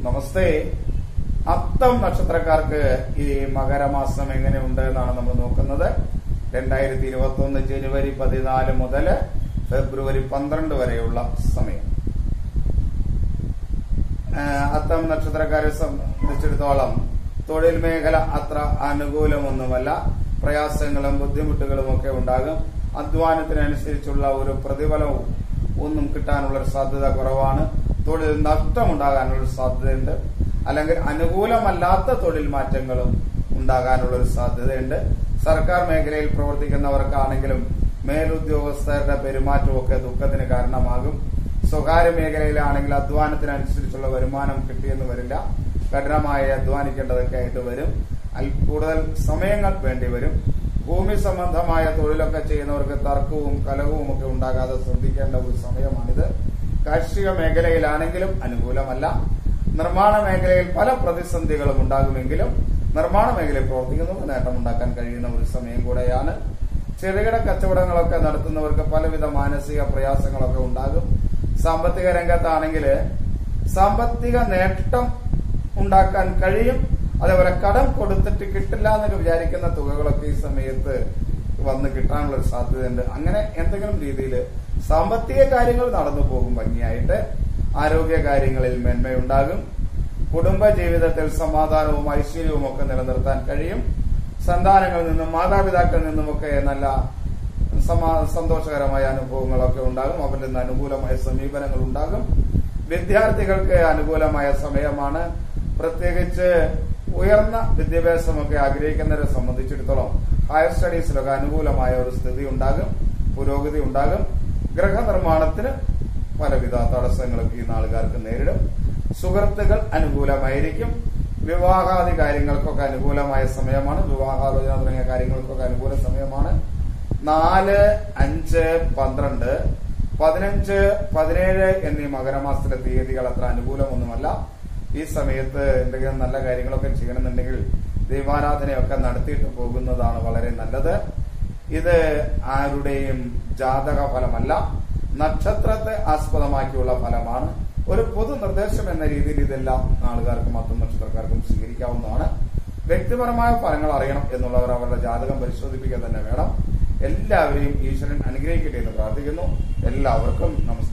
നമസ്തേ അത്തം നക്ഷത്രക്കാർക്ക് ഈ മകരമാസം എങ്ങനെയുണ്ട് എന്നാണ് നമ്മൾ നോക്കുന്നത് രണ്ടായിരത്തി ഇരുപത്തി ഒന്ന് ജനുവരി പതിനാല് മുതൽ ഫെബ്രുവരി പന്ത്രണ്ട് വരെയുള്ള സമയം ആഹ് അത്തം നക്ഷത്രക്കാരെ സംബന്ധിച്ചിടത്തോളം തൊഴിൽ മേഖല അത്ര അനുകൂലമൊന്നുമല്ല പ്രയാസങ്ങളും ബുദ്ധിമുട്ടുകളും ഒക്കെ ഉണ്ടാകും അധ്വാനത്തിനനുസരിച്ചുള്ള ഒരു പ്രതിഫലവും ഒന്നും കിട്ടാനുള്ള ഒരു സാധ്യത കുറവാണ് തൊഴിൽ നഷ്ടമുണ്ടാകാനുള്ള ഒരു സാധ്യതയുണ്ട് അല്ലെങ്കിൽ അനുകൂലമല്ലാത്ത തൊഴിൽ മാറ്റങ്ങളും ഉണ്ടാകാനുള്ള ഒരു സാധ്യതയുണ്ട് സർക്കാർ മേഖലയിൽ പ്രവർത്തിക്കുന്നവർക്കാണെങ്കിലും മേലുദ്യോഗസ്ഥരുടെ പെരുമാറ്റമൊക്കെ ദുഃഖത്തിന് കാരണമാകും സ്വകാര്യ മേഖലയിലാണെങ്കിൽ അധ്വാനത്തിനനുസരിച്ചുള്ള വരുമാനം കിട്ടിയെന്ന് വരില്ല കഠിനമായി അധ്വാനിക്കേണ്ടതൊക്കെ ആയിട്ട് വരും അൽ- കൂടുതൽ സമയങ്ങൾ വേണ്ടി വരും ഭൂമി സംബന്ധമായ തൊഴിലൊക്കെ ചെയ്യുന്നവർക്ക് തർക്കവും കലഹവും ഒക്കെ ഉണ്ടാകാതെ ശ്രദ്ധിക്കേണ്ട ഒരു സമയമാണിത് കാർഷിക മേഖലയിലാണെങ്കിലും അനുകൂലമല്ല നിർമ്മാണ മേഖലയിൽ പല പ്രതിസന്ധികളും ഉണ്ടാകുമെങ്കിലും നിർമ്മാണ മേഖലയിൽ പ്രവർത്തിക്കുന്നവർക്ക് നേട്ടമുണ്ടാക്കാൻ കഴിയുന്ന ഒരു സമയം കൂടെയാണ് ചെറുകിട കച്ചവടങ്ങളൊക്കെ നടത്തുന്നവർക്ക് പലവിധ മാനസിക പ്രയാസങ്ങളൊക്കെ ഉണ്ടാകും സാമ്പത്തിക രംഗത്താണെങ്കിൽ സാമ്പത്തിക നേട്ടം ഉണ്ടാക്കാൻ കഴിയും അതേപോലെ കടം കൊടുത്തിട്ട് കിട്ടില്ല എന്നൊക്കെ വിചാരിക്കുന്ന തുകകളൊക്കെ ഈ സമയത്ത് വന്ന് കിട്ടാനുള്ള ഒരു സാധ്യതയുണ്ട് അങ്ങനെ എന്തെങ്കിലും രീതിയിൽ സാമ്പത്തിക കാര്യങ്ങൾ നടന്നു പോകും ഭംഗിയായിട്ട് ആരോഗ്യ കാര്യങ്ങളിൽ മേന്മയുണ്ടാകും കുടുംബ ജീവിതത്തിൽ സമാധാനവും ഐശ്വര്യവും ഒക്കെ നിലനിർത്താൻ കഴിയും സന്താനങ്ങളിൽ നിന്നും മാതാപിതാക്കളിൽ നിന്നുമൊക്കെ നല്ല സമാ സന്തോഷകരമായ അനുഭവങ്ങളൊക്കെ ഉണ്ടാകും അവരിൽ നിന്ന് അനുകൂലമായ സമീപനങ്ങൾ ഉണ്ടാകും വിദ്യാർത്ഥികൾക്ക് അനുകൂലമായ സമയമാണ് പ്രത്യേകിച്ച് ഉയർന്ന വിദ്യാഭ്യാസമൊക്കെ ആഗ്രഹിക്കുന്നവരെ സംബന്ധിച്ചിടത്തോളം ഹയർ സ്റ്റഡീസിലൊക്കെ അനുകൂലമായ ഒരു സ്ഥിതി ഉണ്ടാകും പുരോഗതി ഉണ്ടാകും ഗൃഹനിർമ്മാണത്തിന് പലവിധ തടസ്സങ്ങളും ഈ നാളുകാർക്ക് നേരിടും സുഹൃത്തുക്കൾ അനുകൂലമായിരിക്കും വിവാഹാദി കാര്യങ്ങൾക്കൊക്കെ അനുകൂലമായ സമയമാണ് വിവാഹാലോചന തുടങ്ങിയ കാര്യങ്ങൾക്കൊക്കെ അനുകൂല സമയമാണ് നാല് അഞ്ച് പന്ത്രണ്ട് പതിനഞ്ച് പതിനേഴ് എന്നീ മകരമാസത്തിലെ തീയതികൾ അത്ര അനുകൂലമൊന്നുമല്ല ഈ സമയത്ത് എന്തെങ്കിലും നല്ല കാര്യങ്ങളൊക്കെ ചെയ്യണമെന്നുണ്ടെങ്കിൽ ദൈവാരാധനയൊക്കെ നടത്തിയിട്ട് പോകുന്നതാണ് വളരെ നല്ലത് ഇത് ആരുടെയും ജാതക ഫലമല്ല നക്ഷത്രത്തെ ആസ്പദമാക്കിയുള്ള ഫലമാണ് ഒരു പൊതു നിർദ്ദേശം എന്ന രീതിയിൽ ഇതെല്ലാം നാളുകാർക്കും മൊത്തം നക്ഷത്രക്കാർക്കും സ്വീകരിക്കാവുന്നതാണ് വ്യക്തിപരമായ ഫലങ്ങൾ അറിയണം എന്നുള്ളവർ അവരുടെ ജാതകം പരിശോധിപ്പിക്കുക തന്നെ വേണം എല്ലാവരെയും ഈശ്വരൻ അനുഗ്രഹിക്കട്ടെ എന്ന് പ്രാർത്ഥിക്കുന്നു എല്ലാവർക്കും നമസ്കാരം